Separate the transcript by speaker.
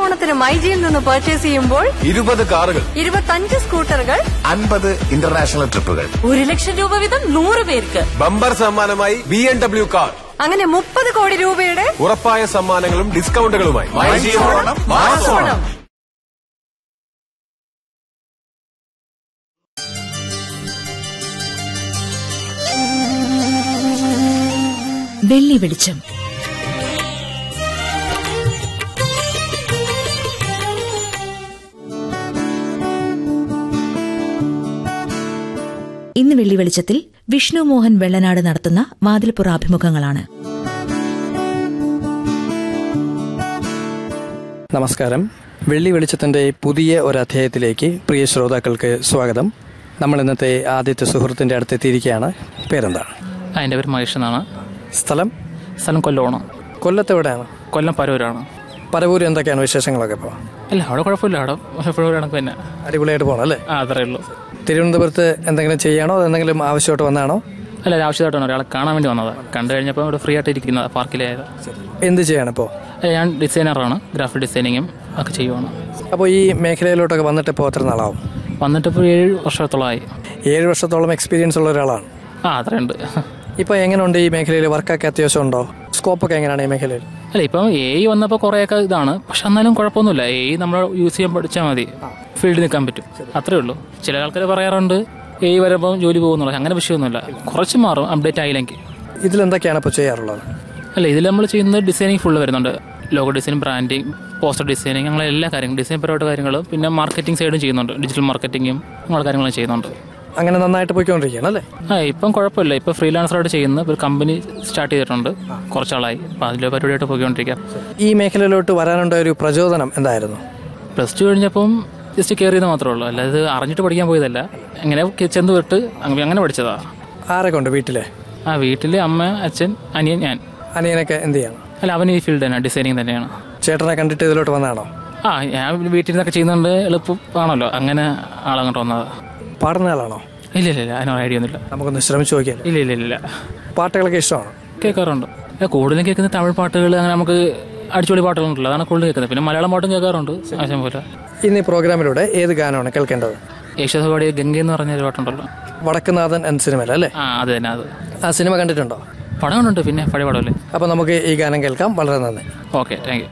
Speaker 1: ഓണത്തിന് മൈജിയിൽ നിന്ന് പർച്ചേസ് ചെയ്യുമ്പോൾ
Speaker 2: ഇരുപത് കാറുകൾ
Speaker 1: ഇരുപത്തഞ്ച് സ്കൂട്ടറുകൾ
Speaker 3: അൻപത് ഇന്റർനാഷണൽ ട്രിപ്പുകൾ
Speaker 4: ഒരു ലക്ഷം രൂപ വീതം നൂറ് പേർക്ക്
Speaker 2: ബമ്പർ സമ്മാനമായി ബി എം ഡബ്ല്യു കാർ
Speaker 1: അങ്ങനെ മുപ്പത് കോടി രൂപയുടെ
Speaker 2: ഉറപ്പായ സമ്മാനങ്ങളും ഡിസ്കൗണ്ടുകളുമായി
Speaker 1: ഓണം
Speaker 4: വെള്ളി വെളിച്ചം ഇന്ന് വെള്ളി വെളിച്ചത്തിൽ വിഷ്ണു മോഹൻ വെള്ളനാട് നടത്തുന്ന വാതിൽപ്പുറ അഭിമുഖങ്ങളാണ്
Speaker 5: നമസ്കാരം വെള്ളി വെളിച്ചത്തിൻ്റെ പുതിയ ഒരു അധ്യായത്തിലേക്ക് പ്രിയ ശ്രോതാക്കൾക്ക് സ്വാഗതം നമ്മൾ ഇന്നത്തെ ആദ്യത്തെ സുഹൃത്തിൻ്റെ അടുത്തെത്തിയിരിക്കുകയാണ് പേരെന്താണ്
Speaker 6: ആ എൻ്റെ പേര് മഹേഷ് എന്നാണ്
Speaker 5: സ്ഥലം
Speaker 6: സ്ഥലം കൊല്ലമാണ്
Speaker 5: കൊല്ലത്ത് എവിടെയാണ്
Speaker 6: കൊല്ലം പരവൂരാണ്
Speaker 5: പരവൂർ എന്തൊക്കെയാണ് വിശേഷങ്ങളൊക്കെ ഇപ്പോൾ
Speaker 6: അല്ല അവിടെ കുഴപ്പമില്ല അവിടെ എപ്പോഴും കണക്ക് തന്നെ
Speaker 5: അടിപൊളിയായിട്ട് പോകണം അല്ലേ
Speaker 6: ആ അത്രേ ഉള്ളൂ
Speaker 5: തിരുവനന്തപുരത്ത് എന്തെങ്കിലും ചെയ്യണോ അത് എന്തെങ്കിലും ആവശ്യമായിട്ട് വന്നാണോ
Speaker 6: അല്ല ഒരു ആവശ്യമായിട്ടാണ് ഒരാളെ കാണാൻ വേണ്ടി വന്നത് കണ്ടു കഴിഞ്ഞപ്പോൾ ഇവിടെ ഫ്രീ ആയിട്ട് ഇരിക്കുന്നത് പാർക്കിലായത്
Speaker 5: എന്ത് ചെയ്യാണിപ്പോൾ
Speaker 6: ഞാൻ ഡിസൈനറാണ് ഗ്രാഫിക് ഡിസൈനിങ്ങും ഒക്കെ ചെയ്യുവാണ്
Speaker 5: അപ്പോൾ ഈ മേഖലയിലോട്ടൊക്കെ വന്നിട്ട് ഇപ്പോൾ എത്ര നാളാവും
Speaker 6: വന്നിട്ട് ഇപ്പോൾ ഏഴ് വർഷത്തോളമായി
Speaker 5: ഏഴ് വർഷത്തോളം എക്സ്പീരിയൻസ് ഉള്ള ഒരാളാണ്
Speaker 6: ആ അത്രയുണ്ട്
Speaker 5: ഇപ്പോൾ എങ്ങനെയുണ്ട് ഈ മേഖലയിൽ വർക്കൊക്കെ അത്യാവശ്യം ഉണ്ടോ സ്കോപ്പൊക്കെ എങ്ങനെയാണ് ഈ മേഖലയിൽ
Speaker 6: അല്ല ഇപ്പം എ ഐ വന്നപ്പോൾ കുറേയൊക്കെ ഇതാണ് പക്ഷെ എന്നാലും കുഴപ്പമൊന്നുമില്ല എ ഐ നമ്മൾ യൂസ് ചെയ്യാൻ പഠിച്ചാൽ മതി ഫീൽഡിൽ നിൽക്കാൻ പറ്റും അത്രേ ഉള്ളൂ ചില ആൾക്കാർ പറയാറുണ്ട് എ ഐ വരുമ്പോൾ ജോലി പോകുന്നുള്ള അങ്ങനെ വിഷയമൊന്നുമില്ല കുറച്ച് മാറും അപ്ഡേറ്റ് ആയില്ലെങ്കിൽ
Speaker 5: ഇതിലെന്തൊക്കെയാണ് ഇപ്പോൾ ചെയ്യാറുള്ളത്
Speaker 6: അല്ല ഇതിൽ നമ്മൾ ചെയ്യുന്നത് ഡിസൈനിങ് ഫുള്ള് വരുന്നുണ്ട് logo design branding poster designing അങ്ങനെ എല്ലാ കാര്യങ്ങളും ഡിസൈൻ പരമായിട്ട് കാര്യങ്ങളും പിന്നെ മാർക്കറ്റിംഗ് സൈഡും ചെയ്യുന്നുണ്ട് ഡിജിറ്റൽ മാർക്കറ്റിങ്ങും അങ്ങനെയുള്ള കാര്യങ്ങളും ചെയ്യുന്നുണ്ട്
Speaker 5: അങ്ങനെ നന്നായിട്ട് പോയിക്കൊണ്ടിരിക്കുകയാണ് അല്ലേ
Speaker 6: ആ ഇപ്പം കുഴപ്പമില്ല ഇപ്പം ഫ്രീലാൻസറായിട്ട് ചെയ്യുന്ന ഒരു കമ്പനി സ്റ്റാർട്ട് ചെയ്തിട്ടുണ്ട് കുറച്ചാളായി അപ്പം അതിലെ പരിപാടിയായിട്ട് പോയിക്കൊണ്ടിരിക്കാം
Speaker 5: ഈ മേഖലയിലോട്ട് വരാനുണ്ട ഒരു പ്രചോദനം എന്തായിരുന്നു
Speaker 6: പ്ലസ് ടു കഴിഞ്ഞപ്പം ജസ്റ്റ് കയറി ചെയ്ത് മാത്രമേ ഉള്ളൂ അല്ലാതെ അറിഞ്ഞിട്ട് പഠിക്കാൻ പോയതല്ല അങ്ങനെ ചെന്ന് വിട്ട് അങ്ങ- അങ്ങനെ പഠിച്ചതാ
Speaker 5: ആരെ കൊണ്ട് വീട്ടിലെ
Speaker 6: ആ വീട്ടിൽ അമ്മ അച്ഛൻ അനിയൻ ഞാൻ
Speaker 5: അനിയനൊക്കെ എന്ത് ചെയ്യണം
Speaker 6: അല്ല അവൻ ഈ ഫീൽഡ് തന്നെ ഡിസൈനിങ് തന്നെയാണ്
Speaker 5: ചേട്ടനെ കണ്ടിട്ട് ഇതിലോട്ട് വന്നതാണോ
Speaker 6: ആ ഞാൻ വീട്ടിൽ നിന്നൊക്കെ ചെയ്യുന്നുണ്ട് എളുപ്പം ആണല്ലോ അങ്ങനെ ആളങ്ങോട്ട് വന്നതാ
Speaker 5: പാടുന്ന ആളാണോ
Speaker 6: ഇല്ല ഇല്ല ഇല്ല അതിനൊരു ഐഡിയ ഒന്നുമില്ല
Speaker 5: നമുക്കൊന്ന് ശ്രമിച്ചു നോക്കിയാലോ
Speaker 6: ഇല്ല ഇല്ല ഇല്ല
Speaker 5: പാട്ടുകളൊക്കെ ഇഷ്ടമാണ്
Speaker 6: കേൾക്കാറുണ്ട് ഏ, കൂടുതലും കേൾക്കുന്ന തമിഴ് പാട്ടുകൾ അങ്ങനെ നമുക്ക് അടിച്ചുപൊളി പാട്ടുകളുണ്ടല്ലോ അതാണ് കൂടുതൽ കേൾക്കുന്നത് പിന്നെ മലയാളം പാട്ടും കേൾക്കാറുണ്ട് ആവശ്യം പോലെ
Speaker 5: ഇന്ന് ഈ പ്രോഗ്രാമിലൂടെ ഏത് ഗാനമാണ് കേൾക്കേണ്ടത്
Speaker 6: യേശുദാസ് പാടിയ ഗംഗ എന്ന് പറഞ്ഞ ഒരു പാട്ടുണ്ടല്ലോ
Speaker 5: വടക്കുനാഥൻ എന്ന സിനിമയിൽ അല്ലേ
Speaker 6: ആ അത് തന്നെ അത്
Speaker 5: ആ സിനിമ കണ്ടിട്ടുണ്ടോ
Speaker 6: പടമുണ്ട് പിന്നെ പഴയ പടമല്ലേ
Speaker 5: അപ്പോൾ നമുക്ക് ഈ ഗാനം കേൾക്കാം വളരെ നന്ദി
Speaker 6: ഓക്കെ താങ്ക് യു